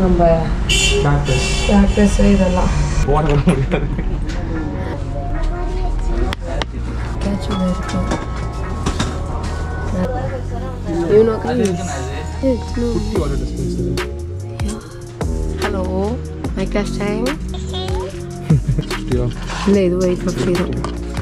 நம்ம doctor doctors இதெல்லாம் போட கூட முடியாது கேட்சுல இருக்கும் You know, it's no. Hello, my cash time. இல்லை இது எயிட் ஃபிஃப்டி தான்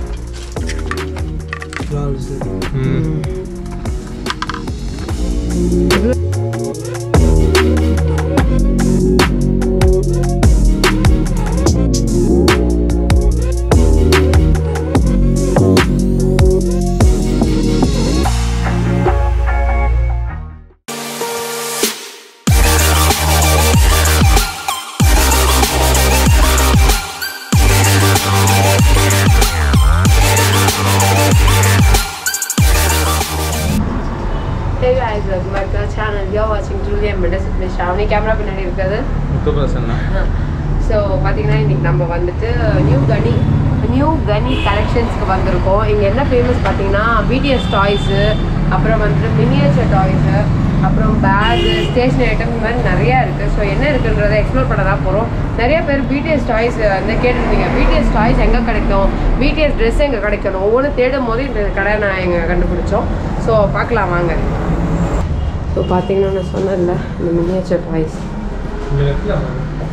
Hey guys, welcome back to our channel. You're watching Julian Mendes with me, Shravani. Camera பின்னாடி இருக்கிறது முப்பது பர்சன்ட் ஸோ பார்த்தீங்கன்னா இன்னைக்கு நம்ம வந்துட்டு நியூ கனி நியூ கனி கலெக்ஷன்ஸ்க்கு வந்திருக்கோம் இங்கே என்ன ஃபேமஸ் பார்த்தீங்கன்னா பிடிஎஸ் டாய்ஸு அப்புறம் வந்துட்டு மினியேச்சர் டாய்ஸு அப்புறம் பேகு ஸ்டேஷனரி ஐட்டம் இந்த மாதிரி நிறையா இருக்குது ஸோ என்ன இருக்குன்றதை எக்ஸ்ப்ளோர் பண்ண தான் போகிறோம் நிறைய பேர் பிடிஎஸ் டாய்ஸ் வந்து கேட்டிருந்தீங்க பிடிஎஸ் டாய்ஸ் எங்கே கிடைக்கும் பிடிஎஸ் ட்ரெஸ் எங்கே கிடைக்கணும் ஒவ்வொன்றும் தேடும் போது இந்த கடை நான் எங்கே கண்டுபிடிச்சோம் ஸோ பார்க்கலாம் வாங்க ஸோ பார்த்தீங்கன்னா நான் சொன்னேன்ல இந்த மினியேச்சர் டாய்ஸ் இங்கே வைக்கலாம்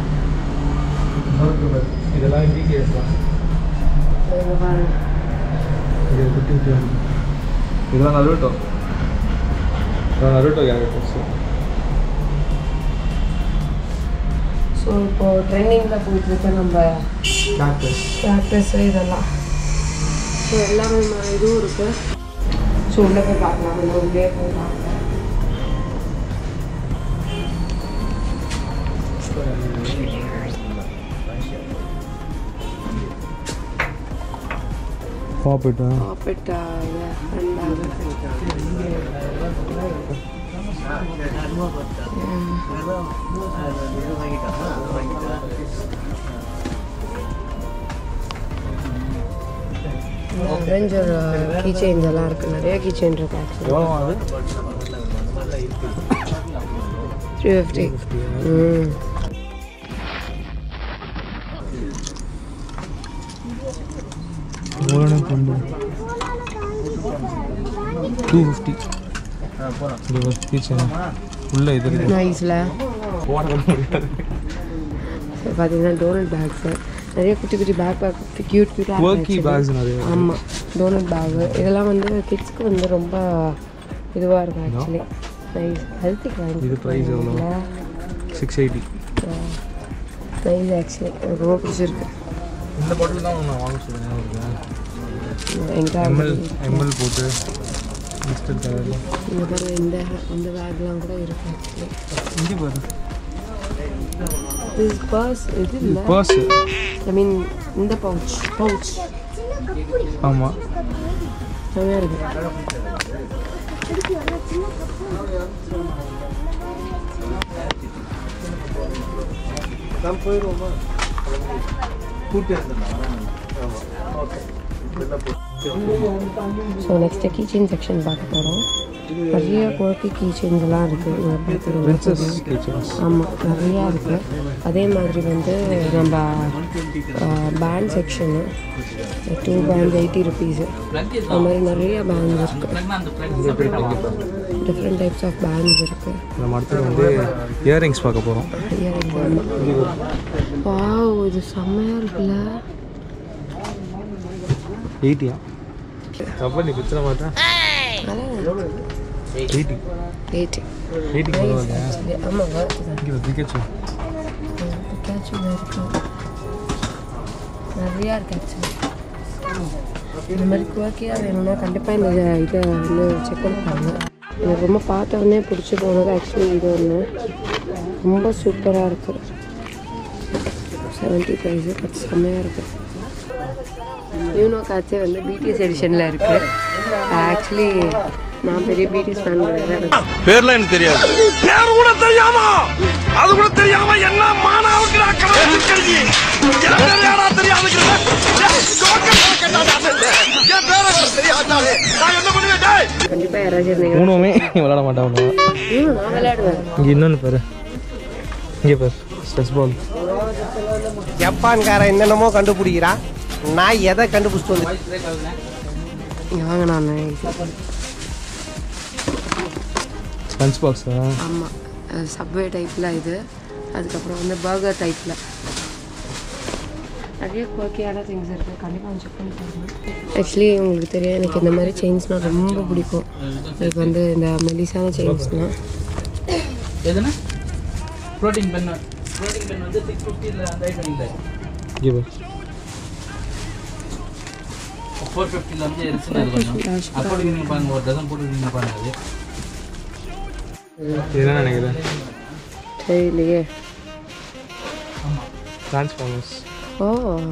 இதெல்லாம் பிடிஎஸ் தான் பாருங்க இது குட்டி குட்டி வந்து இதெல்லாம் நருட்டோ இதெல்லாம் நருட்டோ கேரக்டர்ஸ் ஸோ இப்போ ட்ரெண்டிங்கில் போயிட்டு இருக்க நம்ம டாக்டர் கேரக்டர்ஸு இதெல்லாம் ஸோ எல்லாமே ம- இதுவும் இருக்கு ஸோ உள்ள போய் பார்க்கலாம் நம்ம உள்ளே போகலாம் பாப்பிட்டா பாப்பெட்டா ரெஞ்சர் கீ செயின்ஸ் எல்லாம் இருக்கு நிறைய கீ செயின் இருக்கு ஆக்சுவலி எவ்வளோ ஆகுது த்ரீ ஃபிஃப்டி ம் எவ்வளோ கொண்டு டூ ஃபிஃப்டி இது ஒரு கிச்சன் உள்ள இது இருக்கு நைஸில் போட கூட முடியாது பார்த்தீங்கன்னா டோனட் பேக்ஸு நிறைய குட்டி குட்டி பேக் பேக் க்யூட் ஒர்க்கி க்யூட்டாக பேக்ஸ் நிறைய ஆமாம் டோனட் பேகு இதெல்லாம் வந்து கிட்ஸ்க்கு வந்து ரொம்ப இதுவாக இருக்கும் ஆக்சுவலி நைஸ் ஹெல்த்தி இது price எவ்வளோ? சிக்ஸ் எயிட்டி நைஸ் ஆக்சுவலி எனக்கு ரொம்ப பிடிச்சிருக்கு இந்த பாட்டில் தான் நான் வாங்க சொல்லுவேன் எங்கே எம்எல் எம்எல் போட்டு மிஸ்டர் கலரில் இந்த பாரு இந்த இந்த பேக்லாம் கூட இருக்கு ஆக்சுவலி இங்கே பாரு திஸ் பர்ஸ் இது இல்லை பர்ஸ் ஐ மீன் இந்த பவுச் பவுச் ஆமாம் செம்மையாக இருக்கு ஸோ நெக்ஸ்ட்டு கீச்செயின் செக்ஷன் பார்க்க போகிறோம் நிறைய குழந்தை கீச்செயின்ஸ் எல்லாம் இருக்குது இங்கே பிரின்சஸ் பார்த்தீங்கன்னா கிச்சன்ஸ் ஆமாம் நிறையா இருக்குது அதே மாதிரி வந்து நம்ம pant section two pant eighty rupees அது மாதிரி நிறைய பேண்ட்ஸ் இருக்குது டிஃப்ரெண்ட் டைப்ஸ் ஆஃப் பேண்ட்ஸ் இருக்குது நம்ம அடுத்தது வந்து இயரிங்ஸ் பார்க்க போகிறோம் வாவ் இது செம்மையாக இருக்குல்ல எயிட்டியா அப்போ நீ பிச்சிட மாட்டேன் எயிட்டி எயிட்டி எயிட்டிக்கு பரவாயில்ல ஆமாங்க இங்கே பிக்கச்சு பிக்காச்சுல இருக்கு நிறையா இருக்கு ஆக்சுவலி இந்த மாதிரி குவாக்கியாக வேணும்னா கண்டிப்பாக இந்த இதை வந்து செக் பண்ணி பாருங்க எனக்கு ரொம்ப பார்த்த உடனே பிடிச்சி போனது ஆக்சுவலி இது ஒன்று ரொம்ப சூப்பராக இருக்குது செவன்ட்டி ப்ரைஸு பட் செம்மையாக இருக்குது யூனோ காட்சே வந்து பிடிஎஸ் எடிஷனில் இருக்குது ஆக்சுவலி நான் பெரிய பிடிஎஸ் ஃபேன் கிடையாது பேர்லாம் எனக்கு தெரியாது பேர் கூட தெரியாம அது கூட தெரியாம என்ன மானாவுக்கு நான் கலந்து கல்வி என் பேர் யாரா தெரியாது என் பேர தெரியாதாலே நான் என்ன பண்ணுவேன் டேய் கண்டிப்பாக யாராச்சும் இருந்தீங்க மூணுமே விளாட மாட்டான் ம் நான் விளையாடுவேன் இங்கே இன்னொன்று பாரு இங்கே பார் ஸ்ட்ரெஸ் பால் ஜப்பான்காரன் என்னென்னமோ கண்டுபிடிக்கிறான் நான் எதை கண்டுபிடிச்சிட்டு வந்து இங்கே வாங்க நான் லஞ்ச் பாக்ஸா ஆமாம் சப்வே டைப்பில் இது அதுக்கப்புறம் வந்து பர்கர் டைப்பில் நிறைய குவர்க்கியான திங்ஸ் இருக்குது கண்டிப்பாக செக் பண்ணி பாருங்கள் ஆக்சுவலி உங்களுக்கு தெரியும் எனக்கு இந்த மாதிரி செயின்ஸ்னால் ரொம்ப பிடிக்கும் எனக்கு வந்து இந்த மெலிசான செயின்ஸ்னால் எதுனா ப்ரோட்டீன் பென் ப்ரோட்டீன் பென் வந்து சிக்ஸ் ஃபிஃப்டியில் அந்த ஐட்டம் இல்லை இங்கே பார் ஃபோர் ஃபிஃப்டியில் வந்து இருக்குன்னு கொஞ்சம் அப்போ நீங்கள் பாருங்க ஒரு டசன் போட்டு பாருங்க அது இது என்ன நினைக்கிறேன் தெரியலையே டிரான்ஸ்ஃபார்மர்ஸ் ஓ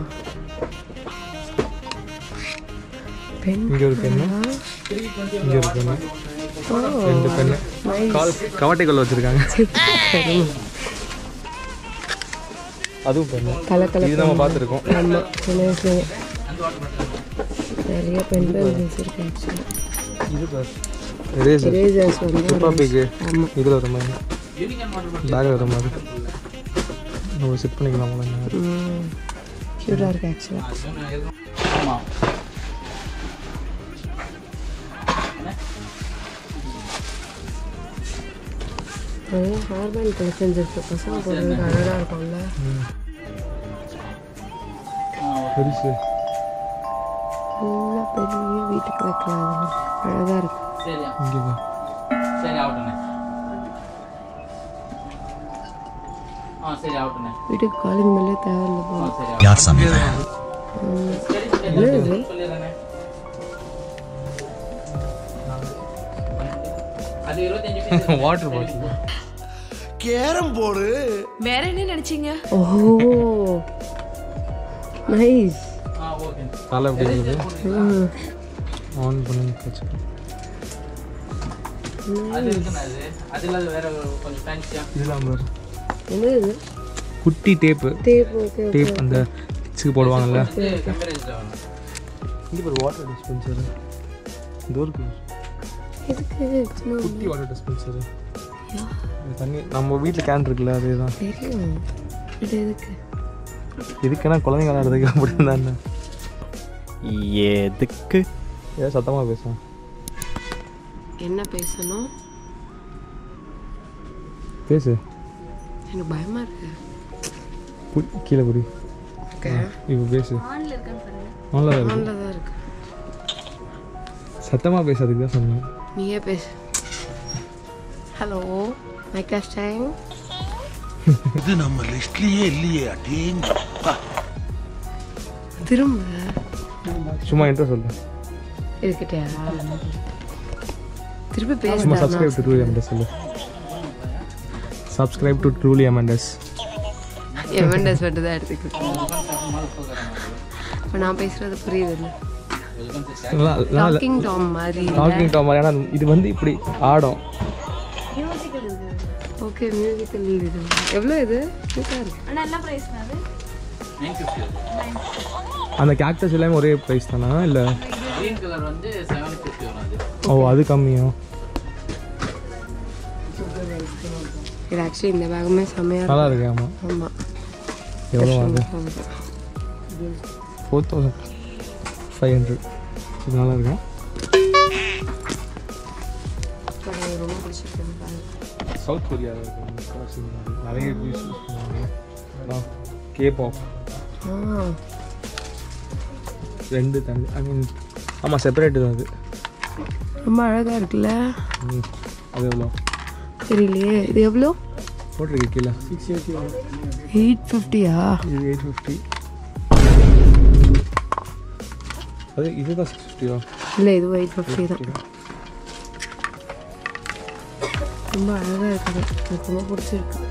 பென் இங்கே ஒரு பெண்ணு இங்கே ஒரு பெண்ணு ரெண்டு பெண்ணு கால் கவட்டைக்குள்ள வச்சுருக்காங்க அதுவும் பெண்ணு கலர் கலர் இது நம்ம பார்த்துருக்கோம் ஆமாம் சின்ன வயசுலேயே நிறைய பென் பென்சில்ஸ் இருக்கு ஆக்சுவலி இது பார் எரேசர் எரேசர்ஸ் வந்து துப்பாப்பிக்கு ஆமாம் இதில் வர மாதிரி பேக்கில் வர மாதிரி நம்ம செட் பண்ணிக்கலாம் போல க்யூட்டாக இருக்கு ஆக்சுவலாக ஆமாம் நிறைய ஹேர் பேண்ட் கலெக்ஷன்ஸ் இருக்குது பசங்க போடுறதுக்கு அழகாக இருக்கும்ல பெருசு நல்லா பெரிய வீட்டுக்கு வைக்கலாம் அதெல்லாம் அழகாக இருக்கு சரியா இங்கே பார் சரி ஆகட்டுண்ணே ஆ சரி ஆகட்டுண்ணே வீட்டுக்கு காலிங் மேலே தேவையில்ல ஆ போகும் சரி யார் சாமி என்ன இது சொல்லிடுறேண்ணே அது இருபத்தஞ்சு பீஸ் வாட்டர் பாட்டில் கேரம் போடு வேற என்ன நினைச்சீங்க ஓ நைஸ் ஆ ஓகே தலை எப்படி இருக்குது ஆன் பண்ணி வச்சுக்கலாம் அது இருக்குண்ணே அது அது இல்லாத வேற கொஞ்சம் ஃபேன்சியாக இதெல்லாம் பாரு என்ன இது குட்டி டேப்பு டேப் ஓகே டேப் அந்த கிட்ஸுக்கு போடுவாங்கல்ல கம்பரேஜில் வேணும் இங்கே பாரு வாட்டர் டிஸ்பென்சரு இந்த இருக்கு எதுக்கு சும்மா குட்டி வாட்டர் டிஸ்பென்சரு தண்ணி நம்ம வீட்டில் கேன் இருக்குல்ல அதே தான் தெரியும் இது எதுக்கு இதுக்குன்னா குழந்தைங்க விளையாடுறதுக்கு அப்படி தானே எதுக்கு ஏன் சத்தமாக பேசுவேன் என்ன பேசணும் பேசு எனக்கு பயமா இருக்கு புடி கீழே புடி ஓகே இப்போ பேசு ஆன்ல தான் இருக்கு ஆன்ல தான் இருக்கு சத்தமாக பேசுறதுக்கு தான் சொன்னேன் நீயே பேசு ஹலோ மைக்காஸ் டைம் இது நம்ம லிஸ்ட்லயே இல்லையே அடேங்க திரும்ப சும்மா என்கிட்ட சொல்லு இதுக்கிட்டயா திருப்பி சும்மா பேசுறா சப்ஸ்கிரைப் டு ட்ரூலி அமெண்டஸ் சொல்லு சப்ஸ்கிரைப் டு ட்ரூலி அமெண்டஸ் எவன்டஸ் மட்டும் தான் எடுத்துக்கிட்டேன் இப்போ நான் பேசுறது புரியுது இல்லை டாக்கிங் டாம் மாதிரி டாக்கிங் டாம் ஏன்னா இது வந்து இப்படி ஆடும் ஓகே மியூசிக்கல் இது எவ்வளோ இது சூப்பராக இருக்கு ஆனா என்ன பிரைஸ்னா அது நைன் ஃபிஃப்டி அந்த கேக்டஸ் எல்லாமே ஒரே ப்ரைஸ் தானா இல்லை க்ரீன் கலர் வந்து செவன் ஃபிஃப்டி வரும் அது ஓ அது கம்மியா இது ஆக்சுவலி இந்த பேகுமே செம்மையாக நல்லா இருக்கு ஆமாம் இருக்கும் ஆமாம் எவ்வளோ ஆகுது ஃபோர் தௌசண்ட் ஃபைவ் ஹண்ட்ரட் இது நல்லா இருக்கும் எனக்கு ரொம்ப பிடிச்சிருக்கு பாருங்க சவுத் கொரியாவில் இருக்கு நிறைய யூஸ் பண்ணுவாங்க கே பாப் ஆ ரெண்டு தனி ஐ மீன் ஆமாம் செப்பரேட்டு தான் அது ரொம்ப அழகாக இருக்குல்ல ம் அது எவ்வளோ தெரியலையே இது எவ்வளோ போட்டிருக்கு கீழே சிக்ஸ் எயிட்டி எயிட் ஃபிஃப்டியா இது எயிட் ஃபிஃப்டி அது இதுதான் சிக்ஸ் ஃபிஃப்டியா இல்லை இது எயிட் ஃபிஃப்டி தான் ரொம்ப அழகாக இருக்குது எனக்கு ரொம்ப பிடிச்சிருக்கு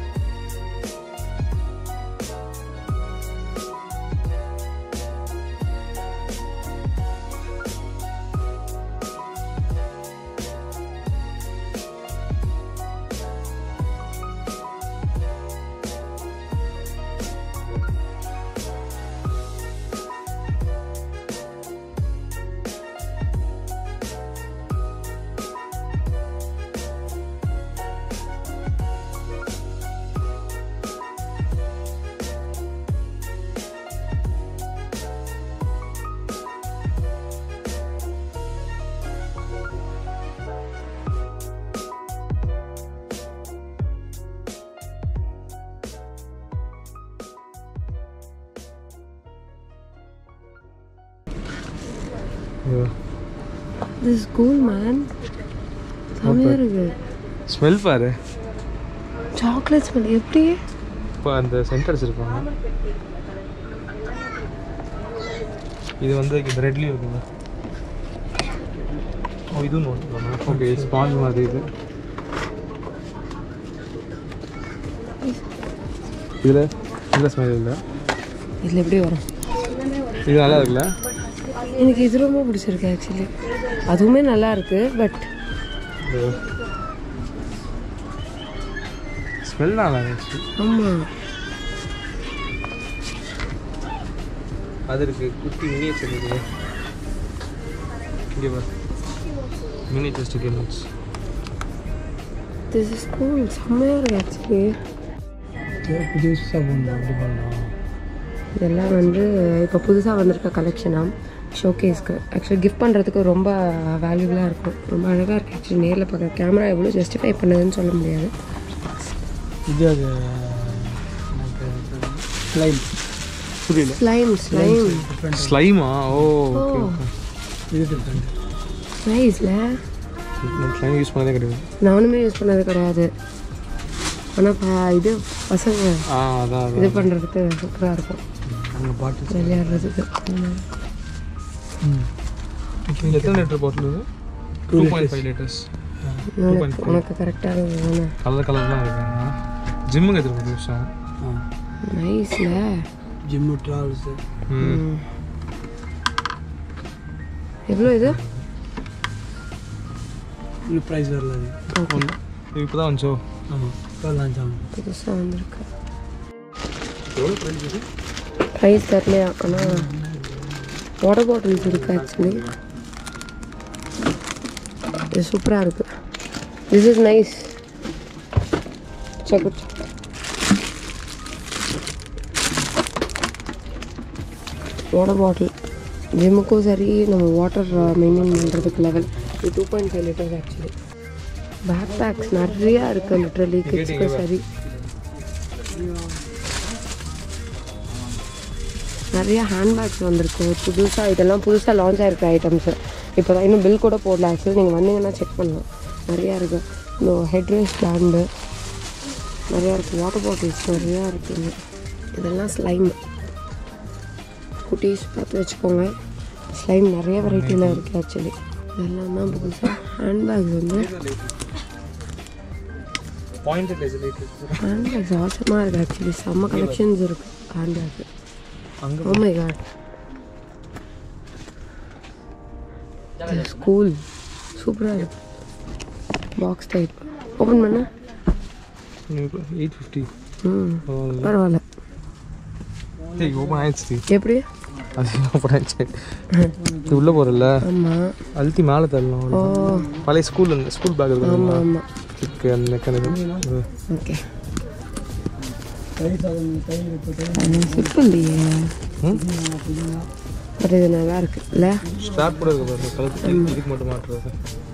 திஸ் கூல் மேன் செம்மையாக இருக்கு ஸ்மெல் பாரு சாக்லேட் ஸ்மெல் எப்படி இப்போ அந்த சென்ட் அடிச்சிருப்பாங்க இது வந்து இந்த ரெட்லேயும் இருக்குங்க ஓ இதுவும் நோட் ஓகே ஸ்பாஞ்ச் மாதிரி இது இதில் இதில் ஸ்மெல் இல்லை இதில் எப்படி வரும் இது நல்லா இருக்குல்ல எனக்கு இது ரொம்ப பிடிச்சிருக்கு ஆக்சுவலி அதுவுமே நல்லா இருக்கு பட் ஸ்மெல் நல்லா இருந்துச்சு ஆமாம் அது இருக்கு குட்டி மினியேச்சர் இருக்கு இங்கே பாரு miniature sticker notes this is cool செம்மையாக இருக்கு ஆக்சுவலி புதுசாக பண்ணலாம் அப்படி பண்ணலாம் இதெல்லாம் வந்து இப்போ புதுசாக வந்திருக்க கலெக்ஷனாக ஷோகேஸ்க்கு ஆக்சுவலி கிஃப்ட் பண்ணுறதுக்கு ரொம்ப வேல்யூபுளாக இருக்கும் ரொம்ப அழகாக இருக்குது ஆக்சுவலி நேரில் பார்க்க கேமரா எவ்வளோ ஜஸ்டிஃபை பண்ணுதுன்னு சொல்ல முடியாது இது அது ஸ்லைம் புரியல ஸ்லைம் ஸ்லைம் ஸ்லைமா ஓ ஓகே ஓகே இது டிஃப்ரெண்ட் நைஸில் ஸ்லைம் யூஸ் பண்ணதே கிடையாது நானுமே யூஸ் பண்ணது கிடையாது ஆனால் இது பசங்க ஆ அதான் இது அதான் பண்ணுறதுக்கு சூப்பராக இருக்கும் அங்கே பாட்டில் விளையாடுறதுக்கு இது எத்தனை லிட்டர் பாட்டில் இது டூ பாயிண்ட் ஃபைவ் லிட்டர்ஸ் உனக்கு உனக்கு கரெக்டாக வேணும் கலர் கலர்லாம் இருக்காங்க ஜிம்முக்கு எடுத்துருக்கு விஷயம் நைஸில் ஜிம்மு ட்ராவல்ஸு ம் எவ்வளோ இது இன்னும் ப்ரைஸ் வரல அது இது இப்போ தான் வந்துச்சோ ஆமாம் இப்போ லான்ச் ஆகும் புதுசாக வந்திருக்கு எவ்வளோ ப்ரைஸ் இது ப்ரைஸ் தரலையா ஆனால் வாட்டர் பாட்டில்ஸ் இருக்கு ஆக்சுவலி இது சூப்பராக இருக்கு this is nice check water bottle ஜிம்முக்கும் சரி நம்ம வாட்டர் மெயின்டைன் பண்ணுறதுக்கு லெவல் இது two point five litres actually pack packs நிறையா இருக்குது லிட்ரலி கிட்ஸ்க்கும் சரி நிறைய ஹேண்ட்பேக்ஸ் வந்திருக்கு புதுசாக இதெல்லாம் புதுசாக லான்ச் ஆகிருக்க ஐட்டம்ஸு இப்போ தான் இன்னும் பில் கூட போடல ஆக்சுவலி நீங்கள் வந்தீங்கன்னா செக் பண்ணலாம் நிறையா இருக்குது இந்த ஹெட் ரேஸ் பேண்டு நிறையா இருக்குது வாட்டர் பாட்டில்ஸ் நிறையா இருக்குங்க இதெல்லாம் ஸ்லைம் குட்டீஸ் பார்த்து வச்சுக்கோங்க ஸ்லைம் நிறைய வெரைட்டியில் இருக்குது ஆக்சுவலி இதெல்லாம் தான் புதுசாக ஹேண்ட்பேக்ஸ் வந்து பாயிண்ட் லிட்டர் ஹேண்ட்பேக்ஸ் அவசரமாக இருக்குது ஆக்சுவலி செம்ம கலெக்ஷன்ஸ் இருக்குது ஹேண்ட்பேக் அங்கே Oh my god. ஸ்கூல் சூப்பராக இருக்கு பாக்ஸ் டைப் ஓப்பன் பண்ண எயிட் ஃபிஃப்டி ம் பரவாயில்ல சரி ஓப்பன் ஆயிடுச்சு எப்படி அது ஓப்பன் ஆயிடுச்சு இது உள்ளே போகிறல்ல ஆமாம் அழுத்தி மேலே தள்ளணும் ஓ அவ்வளவுதான். பழைய ஸ்கூல் அந்த ஸ்கூல் பேக் ஆமாம் இருக்கும் ஆமாம் கிக்கு அந்த மெக்கானிசம் ஓகே ப்ரைஸ் அது கையில் இப்போ சிப்பு இல்லையே பட் இது நல்லா இருக்கு இல்லை ஸ்டார்ட் கூட இருக்கு பாருங்க கழுத்து இதுக்கு மட்டும் மாட்டுறது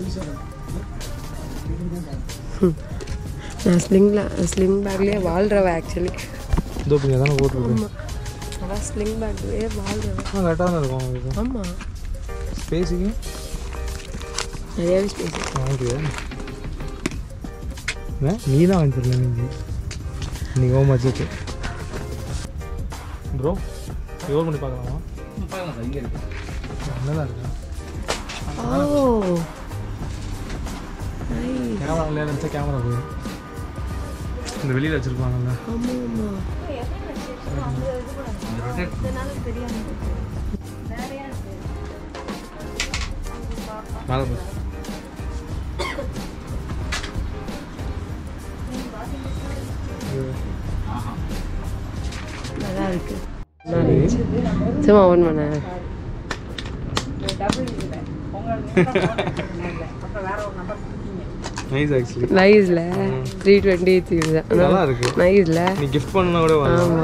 நான் ஸ்லிங்கில் ஸ்லிங் பேக்லேயே வாழ்கிறவ ஆக்சுவலி இதோ பிங்க தானே போட்டுருக்கு அதான் ஸ்லிங் பேக்லேயே வாழ்கிறவ ஆ கரெக்டாக தான் இருக்கும் உங்களுக்கு ஆமாம் ஸ்பேஸுக்கு நிறையாவே ஸ்பேஸ் வாங்கிக்குது நீ தான் வாங்கி தரல நீங்கள் நீங்கள் ஓ பட்ஜெட்டு ப்ரோ யோர் பண்ணி பார்க்கலாமா பார்க்கலாம் சார் இங்கே இருக்கு நல்லா இருக்கு ஓ கேமரா விளையாடுச்சா கேமரா போய் இந்த வெளியில் வச்சுருப்பாங்கல்ல ஆமாம் ஆமாம் மேலே போய் நல்லா இருக்கு சும்மா ஓன் பண்ண நைஸ் ஆக்சுவலி நைஸ்ல த்ரீ டுவெண்ட்டி நல்லா இருக்கு நைஸ்ல நீ கிஃப்ட் பண்ணா கூட வரலாம்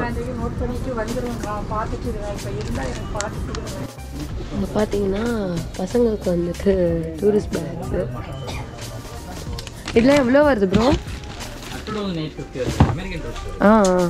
இங்கே பார்த்தீங்கன்னா பசங்களுக்கு வந்துட்டு டூரிஸ்ட் பேக்ஸு இதெல்லாம் எவ்வளோ வருது bro two thousand eight fifty வருது அமெரிக்கன் ட்ரெஸ் ஆ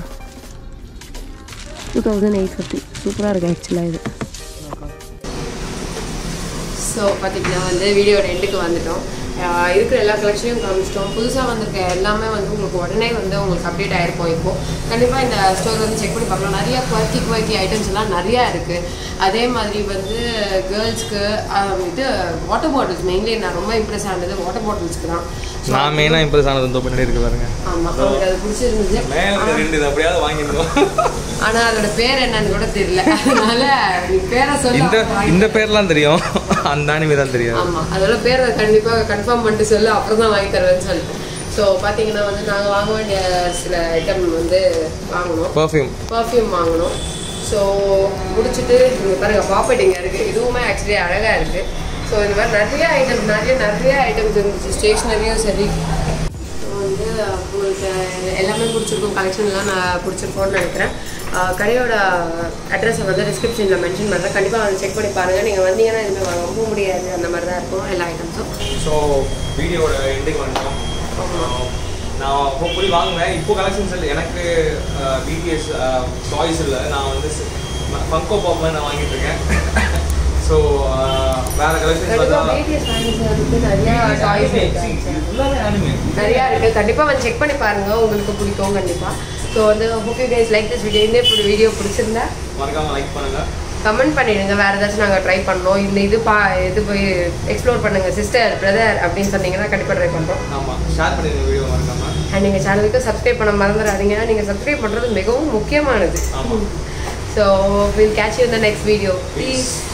டூ தௌசண்ட் எயிட் ஃபிஃப்டி சூப்பராக இருக்குது ஆக்சுவலாக இது ஸோ பார்த்தீங்கன்னா வந்து வீடியோட எண்டுக்கு வந்துட்டோம் ஆஹ் இருக்கிற எல்லா கலெக்ஷனையும் காமிச்சிட்டோம் புதுசாக வந்திருக்க எல்லாமே வந்து உங்களுக்கு உடனே வந்து உங்களுக்கு அப்டேட் ஆயிருக்கும் இப்போ கண்டிப்பாக இந்த ஸ்டோர் வந்து செக் பண்ணி பார்க்கலாம் நிறைய குவாலிட்டி குவாலிட்டி ஐட்டம்ஸ் எல்லாம் நிறையா இருக்குது அதே மாதிரி வந்து கேர்ள்ஸ்க்கு இது வாட்டர் பாட்டில்ஸ் மெயின்லி நான் ரொம்ப இம்ப்ரெஸ் ஆனது வாட்டர் பாட்டில்ஸ்க்கு தான் நான் மெயினாக இம்ப்ரெஸ் ஆனது இந்த பின்னாடி இருக்கு பாருங்க ஆமாம் அவங்களுக்கு அது பிடிச்சிருந்துச்சு மேலே இருக்க ரெண்டு இது அப்படியாவது வாங்கிருந்தோம் ஆனா அதோட பேர் என்னன்னு கூட தெரியல அதனால நீ பேரை சொல்ல இந்த வாங்கி- இந்த பேர்லாம் தெரியும் அந்த அனிமே தான் தெரியாது ஆமா அதோட பேரை கண்டிப்பா கன்ஃபார்ம் பண்ணிட்டு சொல்லு அப்புறம் தான் வாங்கி தருவேன்னு சொல்லிட்டு ஸோ பார்த்தீங்கன்னா வந்து நாங்கள் வாங்க வேண்டிய சில ஐட்டம் வந்து வாங்கணும் பர்ஃப்யூம் பர்ஃப்யூம் வாங்கணும் ஸோ முடிச்சுட்டு இங்கே பாருங்க பாப்பெட் இங்கே இருக்குது இதுவுமே ஆக்சுவலி அழகாக இருக்குது ஸோ இந்த மாதிரி நிறைய ஐட்டம் நிறைய நிறைய ஐட்டம்ஸ் இருந்துச்சு ஸ்டேஷ்னரியும் சரி ஸோ வந்து உங்களுக்கு எல்லாமே பிடிச்சிருக்கும் கலெக்ஷன்லாம் நான் பிடிச்சிருக்கோன்னு நினைக்கிறேன் ஆஹ் கடையோட அட்ரஸை வந்து டிஸ்கிரிப்ஷனில் மென்ஷன் பண்ணுறேன் கண்டிப்பாக வந்து செக் பண்ணி பாருங்கள் நீங்கள் வந்தீங்கன்னா எதுவுமே வாங்க ரொம்ப முடியாது அந்த மாதிரி தான் இருக்கும் எல்லா ஐட்டம்ஸும் ஸோ வீடியோட எண்டுக்கு வந்துட்டோம் நான் ஹோப்ஃபுல்லி வாங்குவேன் இப்போ கலெக்ஷன்ஸ் இல்லை எனக்கு பிடிஎஸ் சாய்ஸ் இல்லை நான் வந்து ஃபங்கோ பாப் நான் வாங்கிட்டு இருக்கேன் ஸோ வேற கலெக்ஷன்ஸ் கண்டிப்பாக பார்த்தா BTS fans வந்து நிறையா சாய்ஸ் எல்லாமே anime. நிறையா இருக்குது கண்டிப்பாக வந்து செக் பண்ணி பாருங்கள் உங்களுக்கு பிடிக்கும் கண்டிப்பாக ஸோ வந்து hope you guys like this video இந்த வீடியோ பிடிச்சிருந்தா மறக்காம லைக் பண்ணுங்க கமெண்ட் பண்ணிடுங்க வேறு ஏதாச்சும் நாங்கள் ட்ரை பண்ணோம் இந்த இது பா இது போய் எக்ஸ்ப்ளோர் பண்ணுங்க சிஸ்டர் பிரதர் அப்படின்னு சொன்னீங்கன்னா கண்டிப்பாக ட்ரை பண்ணுறோம் ஆமா ஷேர் பண்ணிடுங்க வீடியோ மறக்காம அண்ட் நீங்கள் சேனலுக்கு சப்ஸ்கிரைப் பண்ண மறந்துடாதீங்க நீங்கள் சப்ஸ்கிரைப் பண்ணுறது மிகவும் முக்கியமானது ஆமா ஸோ வில் கேட்ச் யூ இந்த நெக்ஸ்ட் வீடியோ ப்ளீஸ்